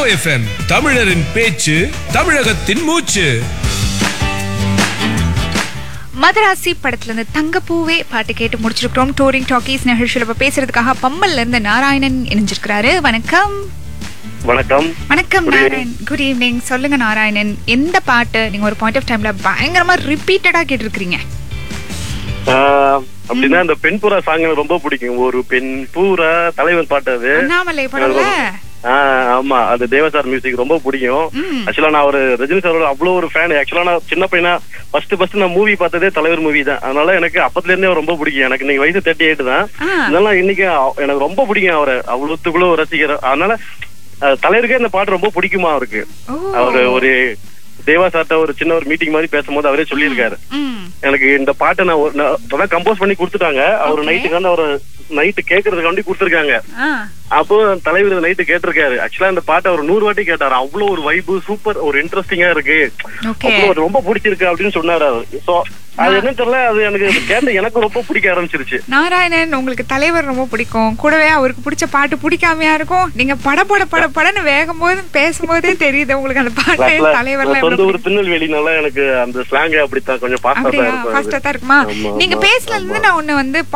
FM தமிழரின் பேச்சு தமிழகத்தின் மூச்சு மதராசி படத்துல இருந்து தங்கப்பூவே பாட்டு கேட்டு முடிச்சிருக்கிறோம் டூரிங் டாக்கீஸ் நிகழ்ச்சியில் இப்ப பேசுறதுக்காக பம்மல்ல இருந்து நாராயணன் இணைஞ்சிருக்கிறாரு வணக்கம் வணக்கம் வணக்கம் Good evening. Narayan good evening சொல்லுங்க நாராயணன் எந்த பாட்டு நீங்க ஒரு பாயிண்ட் ஆஃப் டைம்ல பயங்கரமா ரிப்பீட்டடா கேட்டிருக்கீங்க ஆஹ், அப்படின்னா இந்த பெண் புறா சாங் எனக்கு ரொம்ப பிடிக்கும் ஒரு பெண் பூரா தலைவன் பாட்டு அது அண்ணாமலை படம்ல ஆஹ், ஆமா அது தேவசார் மியூசிக் ரொம்ப பிடிக்கும் ம். ஆக்சுவலா நான் ஒரு ரஜினி சாரோட அவ்வளவு ஒரு ஃபேன் ஆக்சுவலா நான் சின்ன பையனா ஃபர்ஸ்ட் ஃபர்ஸ்ட் நான் மூவி பார்த்ததே தலைவர் மூவி தான் அதனால எனக்கு அப்பத்துல இருந்தே அவர் ரொம்ப பிடிக்கும் எனக்கு இன்னைக்கு வயசு தேர்ட்டி எயிட் தான் ஆ. அதனால இன்னைக்கு அவ- எனக்கு ரொம்ப பிடிக்கும் அவரை அவ்வளவுத்துக்குள்ள ஒரு ரசிகர் அதனால அஹ், தலைவருக்கே இந்த பாட்டு ரொம்ப பிடிக்குமா அவருக்கு ஓ அவரு ஒரு தேவா சார்ட்ட ஒரு சின்ன ஒரு மீட்டிங் மாதிரி பேசும்போது அவரே சொல்லியிருக்காரு ம். எனக்கு இந்த பாட்டை நான் ஒரு- நான் இப்பதான் கம்போஸ் பண்ணி கொடுத்துட்டாங்க அவர் Okay. நைட்டுக்கான ஒரு நைட்டு கேட்கறதுக்காண்டி கொடுத்துருக்காங்க ஆ. அப்போ தலைவர் நைட்டு கேட்டிருக்காரு ஆக்சுவலா இந்த பாட்டை ஒரு நூறு வாட்டி கேட்டாரு அவ்வளவு ஒரு வைபு சூப்பர் ஒரு இன்ட்ரெஸ்டிங்கா இருக்கு ஓகே அவ்வளவு ஒரு ரொம்ப பிடிச்சிருக்கு அப்படின்னு சொன்னாரு அவர் சோ அது என்ன தெரியல அது எனக்கு அது கேட்ட எனக்கு ரொம்ப பிடிக்க ஆரம்பிச்சிருச்சு நாராயணன் உங்களுக்கு தலைவர் ரொம்ப பிடிக்கும் கூடவே அவருக்கு பிடிச்ச பாட்டு பிடிக்காமையா இருக்கும் நீங்க பட பட பட படன்னு வேகும் போது பேசும்போதே தெரியுது உங்களுக்கு அந்த பாட்டு Actually, தலைவர்லாம் சொந்த எவ்வளவு ஊர் திருநெல்வேலினால எனக்கு அந்த ஸ்லாங் அப்படித்தான் கொஞ்சம் பாஸ்டா அப்படியா தான் இருக்கும் ஃபாஸ்டா அது. தான் இருக்குமா ஆமா, நீங்க ஆமா, பேசுனதுல இருந்து ஆமா. நான் ஒண்ணு வந்து